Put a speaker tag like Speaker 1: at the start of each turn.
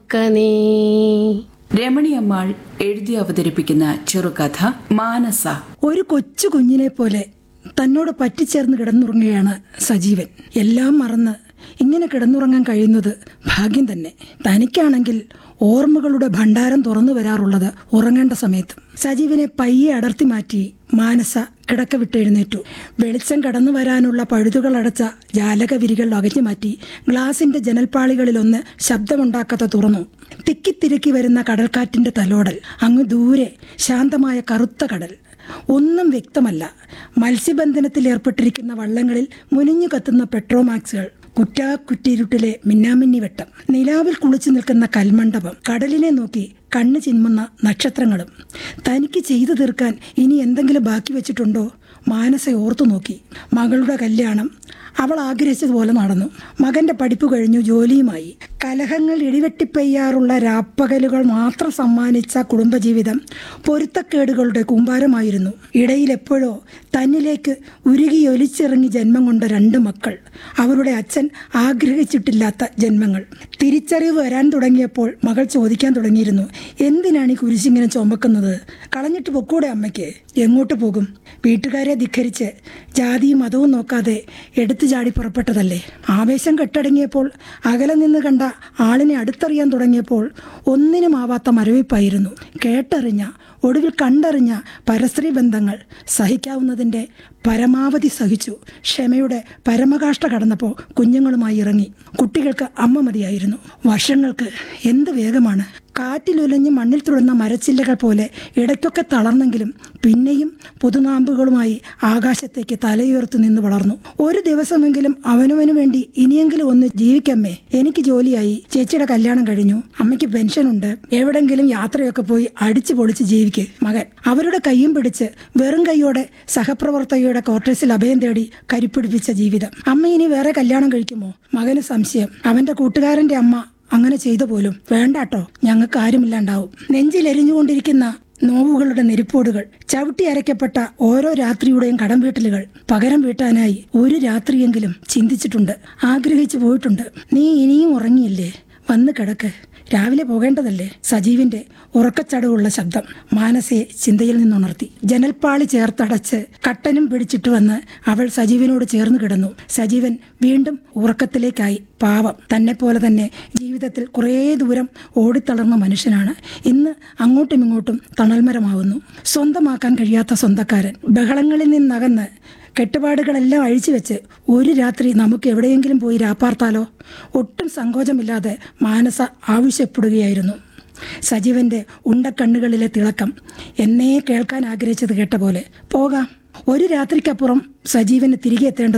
Speaker 1: ഉറക്കനീ
Speaker 2: രമണിയമ്മാൾ എഴുതി അവതരിപ്പിക്കുന്ന ചെറുകഥ മാനസ
Speaker 3: ഒരു കൊച്ചു കുഞ്ഞിനെ പോലെ തന്നോട് പറ്റിച്ചേർന്ന് കിടന്നുറങ്ങുകയാണ് സജീവൻ എല്ലാം മറന്ന് ഇങ്ങനെ കിടന്നുറങ്ങാൻ കഴിയുന്നത് ഭാഗ്യം തന്നെ തനിക്കാണെങ്കിൽ ഓർമ്മകളുടെ ഭണ്ഡാരം തുറന്നു വരാറുള്ളത് ഉറങ്ങേണ്ട സമയത്ത് സജീവനെ പയ്യെ അടർത്തി മാറ്റി മാനസ കിടക്ക വിട്ടെഴുന്നേറ്റു വെളിച്ചം കടന്നു വരാനുള്ള പഴുതുകൾ അടച്ച ജാലകവിരികൾ അകഞ്ഞു മാറ്റി ഗ്ലാസിന്റെ ജനൽപ്പാളികളിലൊന്ന് ശബ്ദമുണ്ടാക്കാതെ തുറന്നു തിക്കിത്തിരക്കി വരുന്ന കടൽക്കാറ്റിന്റെ തലോടൽ അങ്ങ് ദൂരെ ശാന്തമായ കറുത്ത കടൽ ഒന്നും വ്യക്തമല്ല മത്സ്യബന്ധനത്തിൽ ഏർപ്പെട്ടിരിക്കുന്ന വള്ളങ്ങളിൽ മുനിഞ്ഞു കത്തുന്ന പെട്രോമാക്സുകൾ കുറ്റാക്കുറ്റിരുട്ടിലെ മിന്നാമിന്നി വെട്ടം നിലാവിൽ കുളിച്ചു നിൽക്കുന്ന കൽമണ്ഡപം കടലിനെ നോക്കി കണ്ണ് ചിമ്മുന്ന നക്ഷത്രങ്ങളും തനിക്ക് ചെയ്തു തീർക്കാൻ ഇനി എന്തെങ്കിലും ബാക്കി വെച്ചിട്ടുണ്ടോ മാനസ ഓർത്തു നോക്കി മകളുടെ കല്യാണം അവൾ ആഗ്രഹിച്ചതുപോലെ നടന്നു മകന്റെ പഠിപ്പ് കഴിഞ്ഞു ജോലിയുമായി കലഹങ്ങൾ ഇടിവെട്ടിപ്പെയ്യാറുള്ള രാപ്പകലുകൾ മാത്രം സമ്മാനിച്ച കുടുംബജീവിതം പൊരുത്തക്കേടുകളുടെ കൂമ്പാരമായിരുന്നു ഇടയിൽ എപ്പോഴോ തന്നിലേക്ക് ഉരുകിയൊലിച്ചിറങ്ങി ജന്മം കൊണ്ട രണ്ട് മക്കൾ അവരുടെ അച്ഛൻ ആഗ്രഹിച്ചിട്ടില്ലാത്ത ജന്മങ്ങൾ തിരിച്ചറിവ് വരാൻ തുടങ്ങിയപ്പോൾ മകൾ ചോദിക്കാൻ തുടങ്ങിയിരുന്നു എന്തിനാണ് ഈ കുരിശിങ്ങനെ ചുമക്കുന്നത് കളഞ്ഞിട്ട് പൊക്കൂടെ അമ്മയ്ക്ക് എങ്ങോട്ട് പോകും വീട്ടുകാരെ ധിഖരിച്ച് ജാതിയും മതവും നോക്കാതെ എടുത്തു ചാടി പുറപ്പെട്ടതല്ലേ ആവേശം കെട്ടടങ്ങിയപ്പോൾ അകലെ നിന്ന് കണ്ട ആളിനെ അടുത്തറിയാൻ തുടങ്ങിയപ്പോൾ ഒന്നിനുമാവാത്ത മരവിപ്പായിരുന്നു കേട്ടറിഞ്ഞ ഒടുവിൽ കണ്ടറിഞ്ഞ പരസ്ത്രീ ബന്ധങ്ങൾ സഹിക്കാവുന്നതിൻ്റെ പരമാവധി സഹിച്ചു ക്ഷമയുടെ പരമകാഷ്ട കടന്നപ്പോൾ കുഞ്ഞുങ്ങളുമായി ഇറങ്ങി കുട്ടികൾക്ക് അമ്മ മതിയായിരുന്നു വർഷങ്ങൾക്ക് എന്ത് വേഗമാണ് കാറ്റിലുലഞ്ഞ് മണ്ണിൽ തുടുന്ന മരച്ചില്ലകൾ പോലെ ഇടയ്ക്കൊക്കെ തളർന്നെങ്കിലും പിന്നെയും പുതുനാമ്പുകളുമായി ആകാശത്തേക്ക് തലയുയർത്തു നിന്ന് വളർന്നു ഒരു ദിവസമെങ്കിലും അവനവന് വേണ്ടി ഇനിയെങ്കിലും ഒന്ന് ജീവിക്കമ്മേ എനിക്ക് ജോലിയായി ചേച്ചിയുടെ കല്യാണം കഴിഞ്ഞു അമ്മയ്ക്ക് പെൻഷനുണ്ട് എവിടെങ്കിലും യാത്രയൊക്കെ പോയി അടിച്ചു പൊളിച്ച് ജീവിക്ക് മകൻ അവരുടെ കൈയും പിടിച്ച് വെറും കൈയോടെ സഹപ്രവർത്തകയുടെ ക്വാർട്ടേഴ്സിൽ അഭയം തേടി കരിപ്പിടിപ്പിച്ച ജീവിതം അമ്മ ഇനി വേറെ കല്യാണം കഴിക്കുമോ മകന് സംശയം അവന്റെ കൂട്ടുകാരന്റെ അമ്മ അങ്ങനെ ചെയ്തു പോലും വേണ്ടാട്ടോ ഞങ്ങൾക്ക് ആരുമില്ലാണ്ടാവും നെഞ്ചിലെരിഞ്ഞുകൊണ്ടിരിക്കുന്ന നോവുകളുടെ നെരിപ്പോടുകൾ ചവിട്ടി അരയ്ക്കപ്പെട്ട ഓരോ രാത്രിയുടെയും കടം വീട്ടലുകൾ പകരം വീട്ടാനായി ഒരു രാത്രിയെങ്കിലും ചിന്തിച്ചിട്ടുണ്ട് ആഗ്രഹിച്ചു പോയിട്ടുണ്ട് നീ ഇനിയും ഉറങ്ങിയില്ലേ വന്ന് കിടക്ക് രാവിലെ പോകേണ്ടതല്ലേ സജീവിന്റെ ഉറക്കച്ചടവുള്ള ശബ്ദം മാനസയെ ചിന്തയിൽ നിന്നുണർത്തി ജനൽപ്പാളി ചേർത്തടച്ച് കട്ടനും പിടിച്ചിട്ട് വന്ന് അവൾ സജീവനോട് ചേർന്ന് കിടന്നു സജീവൻ വീണ്ടും ഉറക്കത്തിലേക്കായി പാവം തന്നെ പോലെ തന്നെ ജീവിതത്തിൽ കുറേ ദൂരം ഓടിത്തളർന്ന മനുഷ്യനാണ് ഇന്ന് അങ്ങോട്ടും ഇങ്ങോട്ടും തണൽമരമാവുന്നു സ്വന്തമാക്കാൻ കഴിയാത്ത സ്വന്തക്കാരൻ ബഹളങ്ങളിൽ നിന്നകന്ന് കെട്ടുപാടുകളെല്ലാം അഴിച്ചു വെച്ച് ഒരു രാത്രി നമുക്ക് എവിടെയെങ്കിലും പോയി രാപ്പാർത്താലോ ഒട്ടും സങ്കോചമില്ലാതെ മാനസ ആവശ്യപ്പെടുകയായിരുന്നു സജീവന്റെ ഉണ്ടക്കണ്ണുകളിലെ തിളക്കം എന്നേ കേൾക്കാൻ ആഗ്രഹിച്ചത് കേട്ട പോലെ പോകാം ഒരു രാത്രിക്കപ്പുറം സജീവന് തിരികെ എത്തേണ്ട